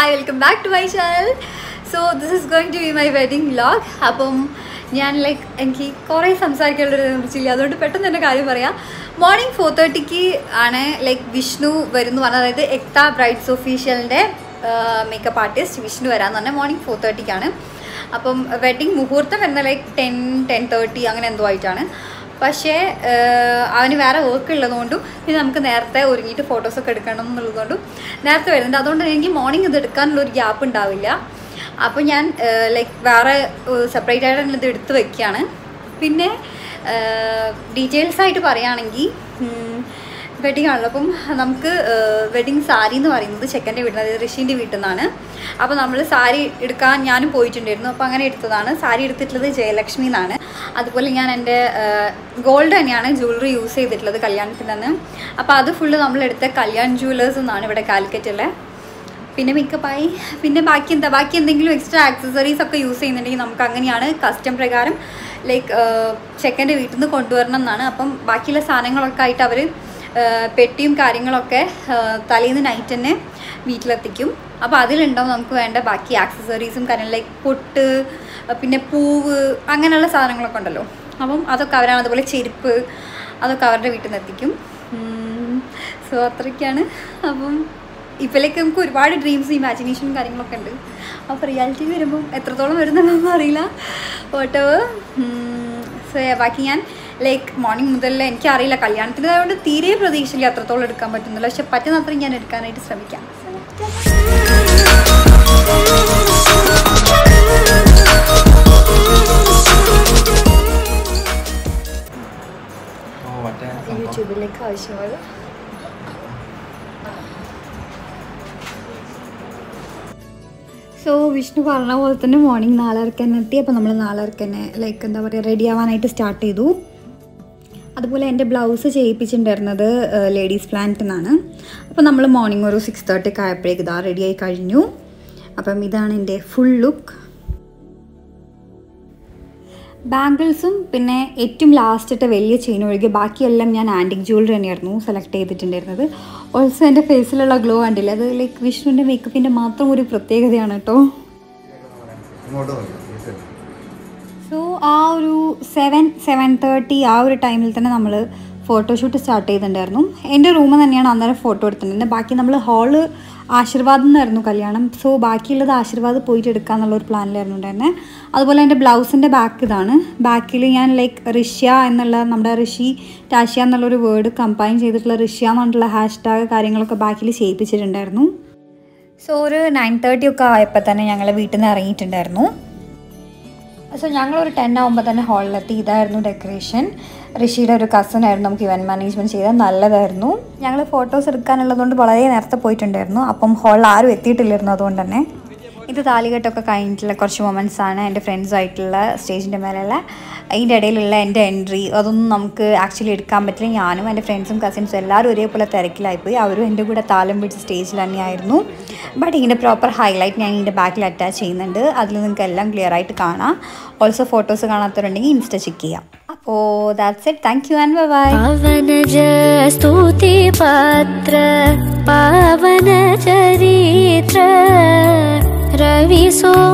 Hi welcome back to my channel so this is going to be my wedding vlog അപ്പം ഞാൻ like എനിക്ക് കുറേ സംസാരിക്കാനുള്ളൊരു കുറിച്ചില്ല അതുകൊണ്ട് പെട്ടെന്ന് തന്നെ കാര്യം പറയാം മോർണിംഗ് ഫോർ തേർട്ടിക്ക് ആണ് ലൈക്ക് വിഷ്ണു വരുന്നു പറഞ്ഞത് അതായത് എക്ത ബ്രൈഡ്സ് ഒഫീഷ്യലിൻ്റെ മേക്കപ്പ് ആർട്ടിസ്റ്റ് വിഷ്ണു വരാമെന്ന് പറഞ്ഞാൽ മോർണിംഗ് ഫോർ തേർട്ടിക്കാണ് അപ്പം വെഡിങ് മുഹൂർത്തം വരുന്ന ലൈക്ക് ടെൻ ടെൻ തേർട്ടി അങ്ങനെ എന്തോ ആയിട്ടാണ് പക്ഷേ ആഹ് അവന് വേറെ വർക്ക് ഉള്ളതുകൊണ്ടും പിന്നെ നമുക്ക് നേരത്തെ ഒരുങ്ങിയിട്ട് ഫോട്ടോസൊക്കെ എടുക്കണം എന്നുള്ളതുകൊണ്ടും നേരത്തെ വരുന്നുണ്ട് അതുകൊണ്ട് എനിക്ക് മോർണിംഗ് ഇത് എടുക്കാനുള്ള ഒരു ഗ്യാപ്പ് ഉണ്ടാവില്ല അപ്പോൾ ഞാൻ ലൈക്ക് വേറെ സെപ്പറേറ്റ് ആയിട്ട് തന്നെ ഇത് എടുത്ത് വെക്കുകയാണ് പിന്നെ ഡീറ്റെയിൽസ് ആയിട്ട് പറയുകയാണെങ്കിൽ വെഡിങ് ആണല്ലോ അപ്പം നമുക്ക് വെഡിങ് സാരി എന്ന് പറയുന്നത് ചെക്കൻ്റെ വീട്ടിൽ അതായത് ഋഷിൻ്റെ വീട്ടിൽ നിന്നാണ് അപ്പോൾ നമ്മൾ സാരി എടുക്കാൻ ഞാനും പോയിട്ടുണ്ടായിരുന്നു അപ്പോൾ അങ്ങനെ എടുത്തതാണ് സാരി എടുത്തിട്ടുള്ളത് ജയലക്ഷ്മി എന്നാണ് അതുപോലെ ഞാൻ എൻ്റെ ഗോൾഡ് തന്നെയാണ് ജ്വല്ലറി യൂസ് ചെയ്തിട്ടുള്ളത് കല്യാണത്തിൽ നിന്ന് അപ്പോൾ അത് ഫുള്ള് നമ്മളെടുത്ത കല്യാൺ ജുവലേഴ്സ് എന്നാണ് ഇവിടെ കാലിക്കറ്റുള്ള പിന്നെ മേക്കപ്പായി പിന്നെ ബാക്കി എന്താ ബാക്കി എന്തെങ്കിലും എക്സ്ട്രാ ആക്സസറീസ് ഒക്കെ യൂസ് ചെയ്യുന്നുണ്ടെങ്കിൽ നമുക്ക് അങ്ങനെയാണ് കസ്റ്റം പ്രകാരം ലൈക്ക് ചെക്കൻ്റെ വീട്ടിൽ നിന്ന് കൊണ്ടുവരണം എന്നാണ് അപ്പം ബാക്കിയുള്ള സാധനങ്ങളൊക്കെ ആയിട്ട് അവർ പെട്ടിയും കാര്യങ്ങളൊക്കെ തലേന്ന് നൈറ്റ് തന്നെ വീട്ടിലെത്തിക്കും അപ്പോൾ അതിലുണ്ടാവും നമുക്ക് വേണ്ട ബാക്കി ആക്സസറീസും കാര്യങ്ങളും ലൈക്ക് പൊട്ട് പിന്നെ പൂവ് അങ്ങനെയുള്ള സാധനങ്ങളൊക്കെ ഉണ്ടല്ലോ അപ്പം അതൊക്കെ അവരാണ് അതുപോലെ ചെരുപ്പ് അതൊക്കെ അവരുടെ വീട്ടിൽ നിന്ന് എത്തിക്കും സോ അത്രയ്ക്കാണ് അപ്പം ഇപ്പോഴേക്ക് നമുക്ക് ഒരുപാട് ഡ്രീംസ് ഇമാജിനേഷനും കാര്യങ്ങളൊക്കെ ഉണ്ട് അപ്പോൾ റിയാലിറ്റി വരുമ്പം എത്രത്തോളം വരുന്നുണ്ടെന്നൊന്നും അറിയില്ല വോട്ടവർ സോ ബാക്കി ഞാൻ ലൈക്ക് മോർണിംഗ് മുതൽ എനിക്കറിയില്ല കല്യാണത്തിൻ്റെതായതുകൊണ്ട് തീരെ പ്രതീക്ഷയില്ല അത്രത്തോളം എടുക്കാൻ പറ്റുന്നില്ല പക്ഷെ പറ്റുന്ന അത്രയും ഞാൻ എടുക്കാനായിട്ട് ശ്രമിക്കാം ഓ മറ്റേ സംഭവം. യൂട്യൂബിലേക്ക് ആവശ്യമുള്ളത് സോ വിഷ്ണു പറഞ്ഞ പോലെ തന്നെ മോർണിംഗ് നാലരക്ക് തന്നെ എത്തി അപ്പോൾ നമ്മൾ നാലരക്ക് തന്നെ ലൈക്ക് എന്താ പറയുക റെഡി ആവാനായിട്ട് സ്റ്റാർട്ട് ചെയ്തു അതുപോലെ എൻ്റെ ബ്ലൗസ് ചെയ്യിപ്പിച്ചിട്ടുണ്ടായിരുന്നത് ലേഡീസ് പ്ലാന്റ് എന്നാണ് അപ്പോൾ നമ്മൾ മോർണിംഗ് ഒരു സിക്സ് തേർട്ടിക്ക് ആയപ്പോഴേക്ക് ഇതാ റെഡിയായി കഴിഞ്ഞു അപ്പം ഇതാണ് എൻ്റെ ഫുൾ ലുക്ക് ബാംഗിൾസും പിന്നെ ഏറ്റവും ലാസ്റ്റത്തെ വലിയ ചെയിൻ ഒഴികെ ബാക്കിയെല്ലാം ഞാൻ ആൻറ്റിക് ജ്വല്ലറി തന്നെയായിരുന്നു സെലക്ട് ചെയ്തിട്ടുണ്ടായിരുന്നത് ഓൾസോ എൻ്റെ ഫേസിലുള്ള ഗ്ലോ കണ്ടില്ല അത് ലൈക്ക് വിഷ്ണുവിൻ്റെ മേക്കപ്പിൻ്റെ മാത്രം ഒരു പ്രത്യേകതയാണ് കേട്ടോ ഇങ്ങോട്ട് നോക്കി ഈ side. സോ ആ ഒരു സെവൻ സെവൻ തേർട്ടി ആ ഒരു ടൈമിൽ തന്നെ നമ്മൾ ഫോട്ടോഷൂട്ട് സ്റ്റാർട്ട് ചെയ്തിട്ടുണ്ടായിരുന്നു എൻ്റെ റൂമിൽ തന്നെയാണ് അന്നേരം ഫോട്ടോ എടുത്തിട്ടുണ്ടായിരുന്നത് ബാക്കി നമ്മൾ ഹാള് ആശീർവാദം എന്നായിരുന്നു കല്യാണം സോ ബാക്കിയുള്ളത് ആശീർവാദ് പോയിട്ട് എടുക്കാന്നുള്ള ഒരു പ്ലാനിലായിരുന്നു ഉണ്ടായിരുന്നത് അതുപോലെ എൻ്റെ ബ്ലൗസിൻ്റെ ബാക്ക് ഇതാണ് ബാക്കിൽ ഞാൻ ലൈക്ക് ഋഷ്യ എന്നുള്ള നമ്മുടെ ഋഷി ടാഷ്യ എന്നുള്ളൊരു വേർഡ് കമ്പൈൻ ചെയ്തിട്ടുള്ള ഋഷ്യ എന്നുള്ള ഹാഷ് ടാഗ് കാര്യങ്ങളൊക്കെ ബാക്കിൽ ചെയ്യിപ്പിച്ചിട്ടുണ്ടായിരുന്നു സോ ഒരു നയൻ തേർട്ടി ഒക്കെ ആയപ്പോൾ തന്നെ ഞങ്ങൾ വീട്ടിൽ നിന്ന് ഇറങ്ങിയിട്ടുണ്ടായിരുന്നു സോ ഞങ്ങളൊരു ടെൻ ആകുമ്പോൾ തന്നെ ഹാളിലെത്തി ഇതായിരുന്നു ഡെക്കറേഷൻ ഋഷിയുടെ ഒരു കസൻ ആയിരുന്നു നമുക്ക് ഇവൻറ്റ് മാനേജ്മെൻറ്റ് ചെയ്താൽ നല്ലതായിരുന്നു ഞങ്ങൾ ഫോട്ടോസ് എടുക്കാനുള്ളതുകൊണ്ട് വളരെ നേരത്തെ പോയിട്ടുണ്ടായിരുന്നു അപ്പം ഹാളിൽ ആരും എത്തിയിട്ടില്ലായിരുന്നു അതുകൊണ്ട് തന്നെ ഇത് താലികെട്ടൊക്കെ കഴിഞ്ഞിട്ടുള്ള കുറച്ച് മൊമെൻറ്റ്സ് ആണ് എൻ്റെ ഫ്രണ്ട്സായിട്ടുള്ള സ്റ്റേജിൻ്റെ മേലെയുള്ള അതിൻ്റെ ഇടയിലുള്ള എൻ്റെ എൻട്രി അതൊന്നും നമുക്ക് ആക്ച്വലി എടുക്കാൻ പറ്റില്ല ഞാനും എൻ്റെ ഫ്രണ്ട്സും കസിൻസും എല്ലാവരും ഒരേപോലെ തിരക്കിലായിപ്പോയി അവരും എൻ്റെ കൂടെ താലം പിടിച്ച സ്റ്റേജിൽ തന്നെയായിരുന്നു ബട്ട് ഇതിൻ്റെ പ്രോപ്പർ ഹൈലൈറ്റ് ഞാൻ ഇതിൻ്റെ ബാക്കിൽ അറ്റാച്ച് ചെയ്യുന്നുണ്ട് അതിൽ നിങ്ങൾക്ക് എല്ലാം ക്ലിയർ ആയിട്ട് കാണാം ഓൾസോ ഫോട്ടോസ് കാണാത്തവരുണ്ടെങ്കിൽ ഇൻസ്റ്റ ചെക്ക് ചെയ്യാം അപ്പോൾ that's it thank you and bye पावनज स्तुतिपात्र पावन चरित्र रविसो